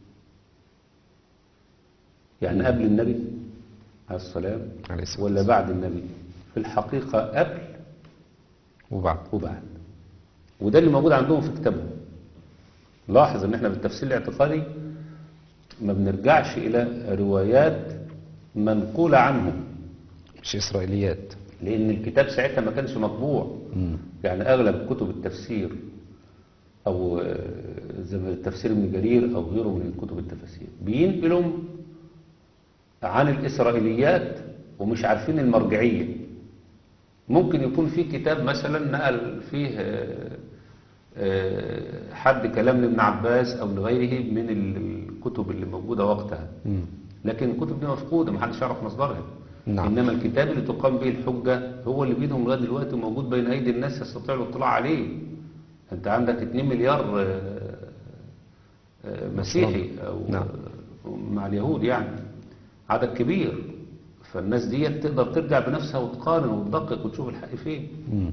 يعني قبل النبي عليه السلام عليه الصلاة ولا بعد النبي في الحقيقة قبل وبعد وبعد وده اللي موجود عندهم في كتابهم لاحظ ان احنا بالتفسير الاعتقادي ما بنرجعش الى روايات منقولة عنهم مش إسرائيليات لان الكتاب ساعتها ما كانش مطبوع مم. يعني اغلب كتب التفسير او آه، زي ما التفسير ابن جرير او غيره من كتب التفاسير بينقلوا عن الاسرائيليات ومش عارفين المرجعيه ممكن يكون في كتاب مثلا نقل فيه آه، آه، حد كلام لابن عباس او لغيره من الكتب اللي موجوده وقتها مم. لكن الكتب دي مفقوده محدش يعرف مصدرها نعم. إنما الكتاب اللي تقام به الحجة هو اللي بينهم لغاية دلوقتي موجود بين أيدي الناس يستطيع الاطلاع عليه أنت عندك 2 مليار آه، آه، مسيحي أو نعم. مع اليهود يعني عدد كبير فالناس دي تقدر ترجع بنفسها وتقارن وتدقق وتشوف الحق فين مم.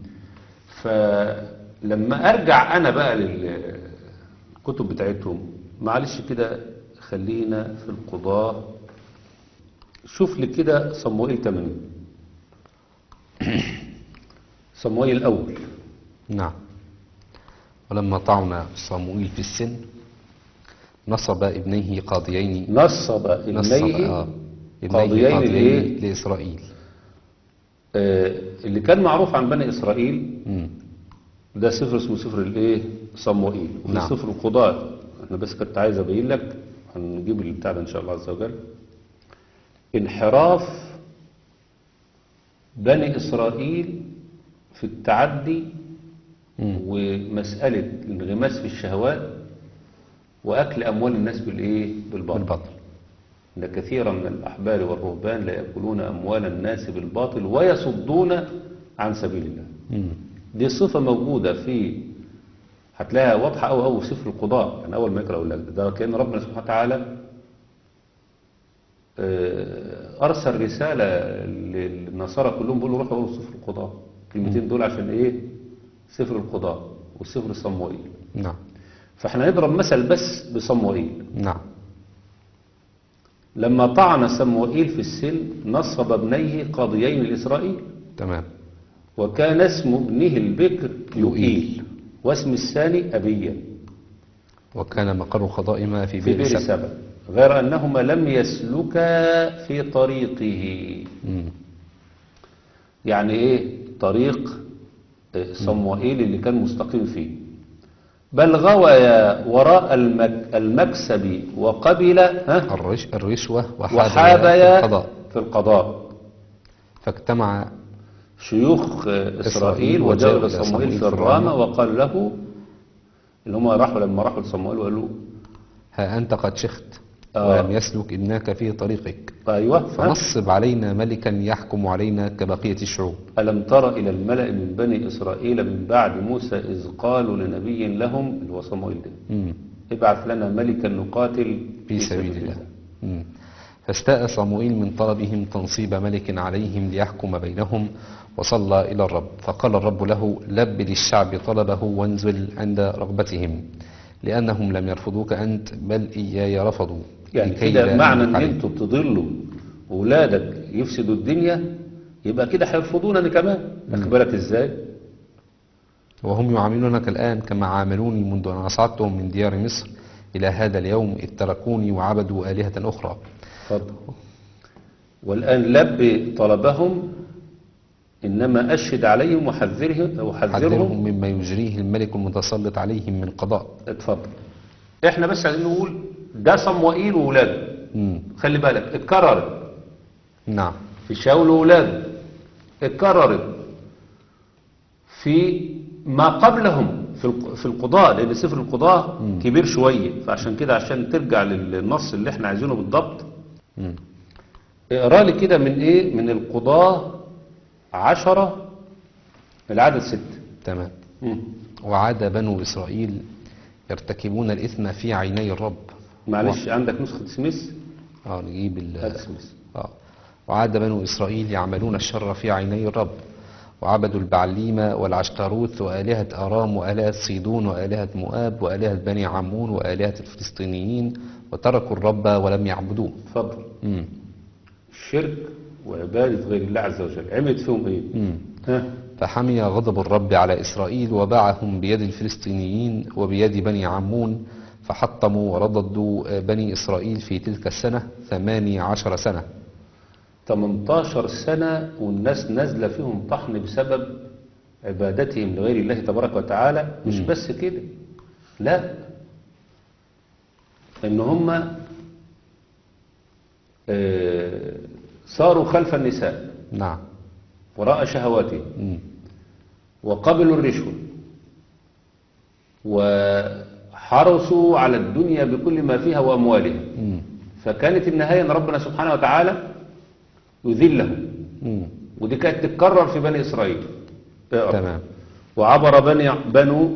فلما ارجع انا بقى للكتب بتاعتهم معلش كده خلينا في القضاء شوف لي كده صموئيل 80 صموئيل الاول نعم ولما طعن صموئيل في السن نصب ابنيه قاضيين نصب نصب ابنيه آه ابنيه قاضيين قاضيين لإيه؟ لإسرائيل آه، اللي كان معروف عن بني اسرائيل مم. ده سفر اسمه سفر الايه صموئيل وده نعم. سفر القضاء انا بس كنت عايز ابين لك هنجيب البتاع ده ان شاء الله عز وجل انحراف بني اسرائيل في التعدي مم. ومسألة الانغماس في الشهوات وأكل أموال الناس بالإيه؟ بالباطل بالبطل إن كثيرا من الأحبار والرهبان لا يأكلون أموال الناس بالباطل ويصدون عن سبيل الله مم. دي صفة موجودة في هتلاقيها واضحة أو أو سفر القضاء يعني أول ما يقرأ يقول لك ده كأن ربنا سبحانه وتعالى آه، أرسل رسالة للنصارى كلهم بيقولوا روحوا قولوا سفر القضاء الكلمتين دول عشان إيه سفر القضاء والسفر صموئيل نعم فاحنا نضرب مثل بس بصموئيل نعم لما طعن صموئيل في السن نصب ابنيه قاضيين لإسرائيل تمام وكان اسم ابنه البكر يؤيل يؤيل. واسم الثاني أبيا وكان مقر خضائما في في بئر بئر سبع سبع غير أنهما لم يسلكا في طريقه مم. يعني إيه طريق آه، صموئيل اللي كان مستقيم فيه بل غويا وراء المك المكسب وقبل ها الرش الرشوة وحابيا وحابيا في القضاء في القضاء فاجتمع شيوخ آه، إسرائيل إسرائيل وجاءوا وجاءوا لصموئيل لصموئيل في في الرامة الرامة. وقال له اللي هم راحوا لما راحوا لصموئيل وقالوا ها أنت قد شخت آه. ولم يسلك ابنك في طريقك أيوة ها؟ فنصب علينا ملكا يحكم علينا كبقية الشعوب ألم تر إلى الملأ من بني إسرائيل من بعد موسى إذ قالوا لنبي لهم اللي هو صموئيل ده مم. ابعث لنا ملكا نقاتل في سبيل الله مم. فاستاء صموئيل من طلبهم تنصيب ملك عليهم ليحكم بينهم وصلى إلى الرب فقال الرب له لب للشعب طلبه وانزل عند رغبتهم لأنهم لم يرفضوك أنت بل إياي رفضوا يعني لكي كده لا معنى أملك ان عليهم. انتوا تضلوا اولادك يفسدوا الدنيا يبقى كده هيرفضونني كمان واخد بالك ازاي وهم يعاملونك الآن كما عاملوني منذ أن أصعدتهم من ديار مصر إلى هذا اليوم إذ تركوني وعبدوا آلهة أخرى اتفضل والان لب طلبهم انما اشهد عليهم وحذرهم وحذرهم حذرهم مما يجريه الملك المتسلط عليهم من قضاء اتفضل احنا بس عايزين نقول ده صموئيل وولاده مم. خلي بالك اتكررت نعم في شاول وولاده اتكررت في ما قبلهم في الق- في القضاء لان سفر القضاء كبير شويه فعشان كده عشان ترجع للنص اللي احنا عايزينه بالضبط مم. اقرا لي كده من ايه من القضاء عشرة العدد ستة تمام مم. وعاد بنو إسرائيل يرتكبون الإثم في عيني الرب معلش عندك نسخة سميث اه نجيب ال هات سميث آه. وعاد بنو إسرائيل يعملون الشر في عيني الرب وعبدوا البعليم والعشتروث وآلهة آرام وآلهة صيدون وآلهة مؤاب وآلهة بني عمون وآلهة الفلسطينيين وتركوا الرب ولم يعبدوه اتفضل مم. الشرك وعبادة غير الله عز وجل عملت فيهم ايه مم. ها فحمي غضب الرب على إسرائيل وباعهم بيد الفلسطينيين وبيد بني عمون فحطموا ورددوا بني إسرائيل في تلك السنة ثماني عشر سنة 18 سنة والناس نازلة فيهم طحن بسبب عبادتهم لغير الله تبارك وتعالى مش بس كده لا ان هم آه، صاروا خلف النساء نعم وراء شهواتهم مم. وقبلوا الرشوة وحرصوا على الدنيا بكل ما فيها وأموالها مم. فكانت النهاية أن ربنا سبحانه وتعالى يذلهم مم. ودي كانت تتكرر في بني إسرائيل اقرأ. تمام وعبر بني بنو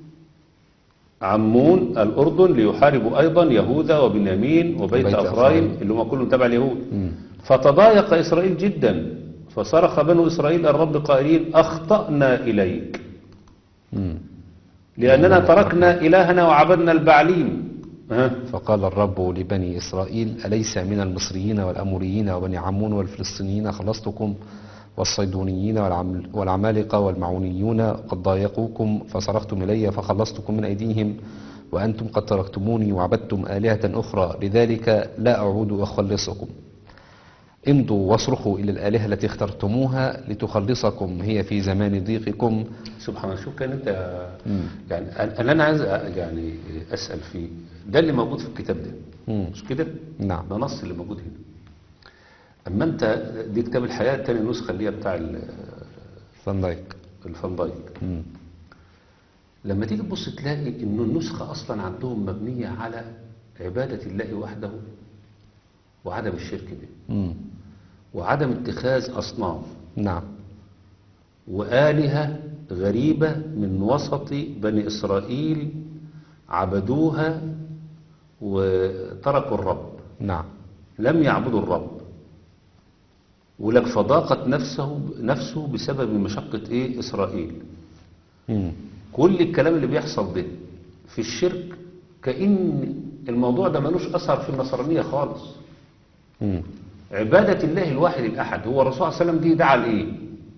عمون الأردن ليحاربوا أيضا يهوذا وبنيامين وبيت وبيت أفرايم أفرايم. اللي هم كلهم تبع اليهود مم. فتضايق إسرائيل جدا فصرخ بنو إسرائيل الرب قائلين أخطأنا إليك مم. لأننا تركنا إلهنا وعبدنا البعليم ها؟ فقال الرب لبني إسرائيل أليس من المصريين والأموريين وبني عمون والفلسطينيين خلصتكم والصيدونيين والعم- والعمالقة والمعونيون قد ضايقوكم فصرختم إلي فخلصتكم من أيديهم وأنتم قد تركتموني وعبدتم آلهة أخرى لذلك لا أعود أخلصكم امضوا واصرخوا إلى الآلهة التي اخترتموها لتخلصكم هي في زمان ضيقكم سبحان الله شوف كان أنت يعني أنا أنا عايز أ- يعني أسأل فيه ده اللي موجود في الكتاب ده مم. مش كده؟ نعم ده نص اللي موجود هنا أما أنت دي كتاب الحياة تاني نسخة اللي هي بتاع ال- فان دايك الفان دايك مم. لما تيجي تبص تلاقي إنه النسخة أصلا عندهم مبنية على عبادة الله وحده وعدم الشرك به مم. وعدم اتخاذ أصنام نعم وآلهة غريبة من وسط بني إسرائيل عبدوها وتركوا الرب نعم لم يعبدوا الرب ولك فضاقت نفسه نفسه بسبب مشقة إيه إسرائيل مم. كل الكلام اللي بيحصل ده في الشرك كأن الموضوع ده ملوش أثر في النصرانية خالص مم. عبادة الله الواحد الأحد هو الرسول صلى الله عليه وسلم جه دعا لإيه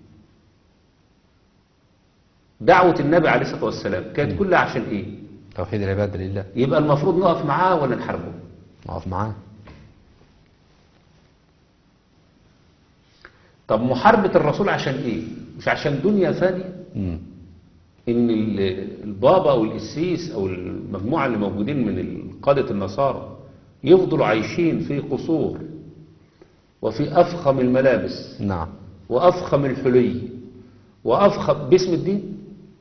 دعوة النبي عليه الصلاة والسلام كانت كلها عشان إيه توحيد العبادة لله يبقى المفروض نقف معاه ولا نحاربه نقف معاه طب محاربة الرسول عشان إيه مش عشان دنيا ثانية مم. ان ال- البابا او القسيس او المجموعه اللي موجودين من قاده النصارى يفضلوا عايشين في قصور وفي افخم الملابس نعم وافخم الحلي وافخم باسم الدين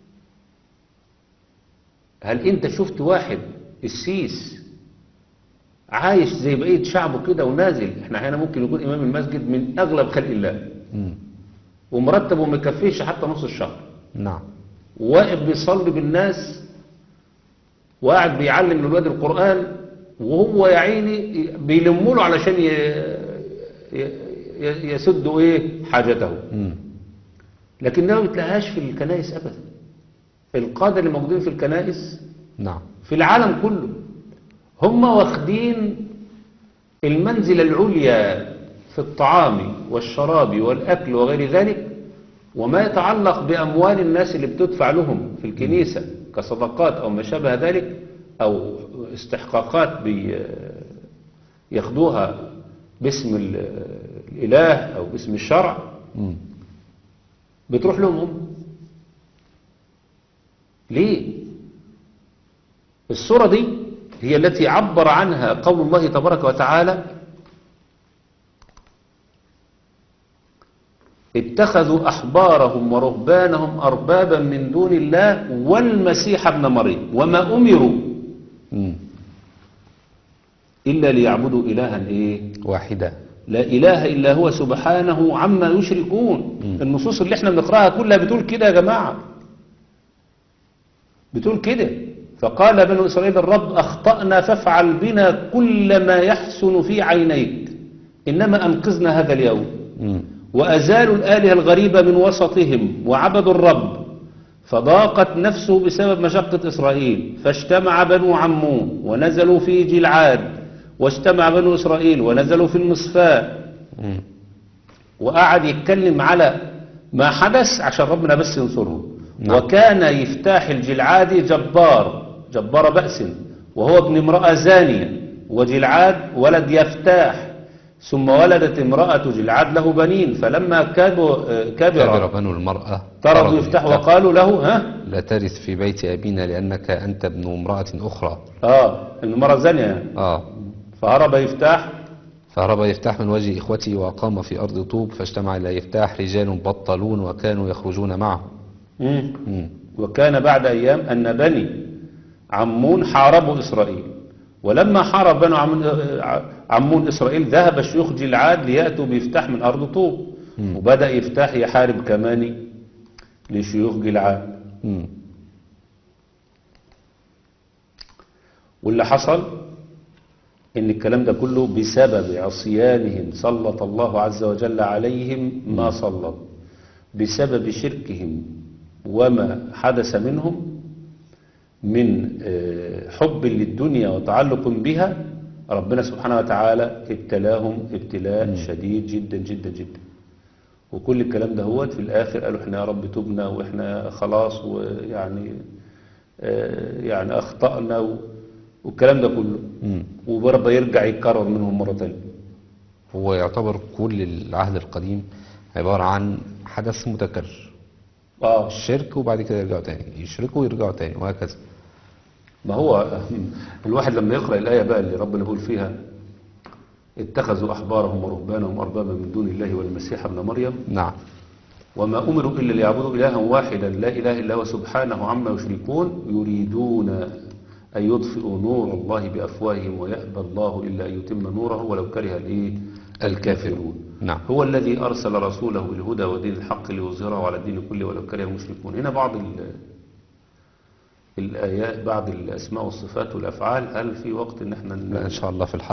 هل انت شفت واحد قسيس عايش زي بقيه شعبه كده ونازل احنا احيانا ممكن يكون امام المسجد من اغلب خلق الله مم. ومرتبه ما يكفيش حتى نص الشهر نعم واقف بيصلي بالناس وقاعد بيعلم للواد القرآن وهو يا عيني بيلموا له علشان ي... ي... ي- يسدوا ايه حاجته مم. لكنها ما بتلاقيهاش في الكنائس ابدا القادة اللي موجودين في الكنائس نعم في العالم كله هم واخدين المنزلة العليا في الطعام والشراب والأكل وغير ذلك وما يتعلق بأموال الناس اللي بتدفع لهم في الكنيسة كصدقات أو ما شابه ذلك أو استحقاقات بي ياخدوها باسم ال- الإله أو باسم الشرع مم. بتروح لهم هم ليه الصورة دي هي التي عبر عنها قول الله تبارك وتعالى اتخذوا أحبارهم ورهبانهم أربابا من دون الله والمسيح ابن مريم وما أمروا مم. إلا ليعبدوا إلها إيه واحدة لا إله إلا هو سبحانه عما يشركون النصوص اللي احنا بنقراها كلها بتقول كده يا جماعة بتقول كده فقال بنو إسرائيل الرب أخطأنا فافعل بنا كل ما يحسن في عينيك إنما أنقذنا هذا اليوم مم. وأزالوا الآلهة الغريبة من وسطهم وعبدوا الرب فضاقت نفسه بسبب مشقة إسرائيل فاجتمع بنو عمون ونزلوا في جلعاد واجتمع بنو إسرائيل ونزلوا في المصفاء مم. وقعد يتكلم على ما حدث عشان ربنا بس ينصره نعم. وكان يفتاح الجلعادي جبار جبار بأس وهو ابن امرأة زانية وجلعاد ولد يفتاح ثم ولدت امرأة جلعاد له بنين فلما كبر, كبر كبر بنو المرأة طردوا يفتح وقالوا له ها لا ترث في بيت أبينا لأنك أنت ابن امرأة أخرى اه المرأة زانية يعني. آه فهرب يفتح فهرب يفتح من وجه إخوته وأقام في أرض طوب فاجتمع إلى يفتاح رجال بطلون وكانوا يخرجون معه مم. مم. وكان بعد أيام أن بني عمون حاربوا إسرائيل ولما حارب بنو عمون, عمون إسرائيل ذهب شيوخ جلعاد ليأتوا بيفتح من أرض طوب وبدأ يفتح يحارب كماني لشيوخ جلعاد مم. واللي حصل ان الكلام ده كله بسبب عصيانهم سلط الله عز وجل عليهم ما سلط بسبب شركهم وما حدث منهم من آه، حب للدنيا وتعلق بها ربنا سبحانه وتعالى ابتلاهم ابتلاء شديد جدا جدا جدا وكل الكلام ده هو في الاخر قالوا احنا يا رب تبنا واحنا خلاص ويعني آه، يعني اخطأنا و- والكلام ده كله مم. وبرضه يرجع يتكرر منهم مرة تانية هو يعتبر كل العهد القديم عبارة عن حدث متكرر اه الشرك وبعد كده يرجعوا تاني يشركوا ويرجعوا تاني وهكذا ما هو الواحد لما يقرأ الآية بقى اللي ربنا بيقول فيها اتخذوا أحبارهم ورهبانهم أربابا من دون الله والمسيح ابن مريم نعم وما أمروا إلا ليعبدوا إلها واحدا لا إله إلا هو سبحانه عما يشركون يريدون أن يطفئوا نور الله بأفواههم ويأبى الله إلا أن يتم نوره ولو كره الإيه؟ الكافرون نعم هو الذي أرسل رسوله بالهدى ودين الحق ليظهره على الدين كله ولو كره المشركون هنا بعض ال- الآيات بعض الأسماء والصفات والأفعال هل في وقت إن احنا لا إن شاء الله في الحلقة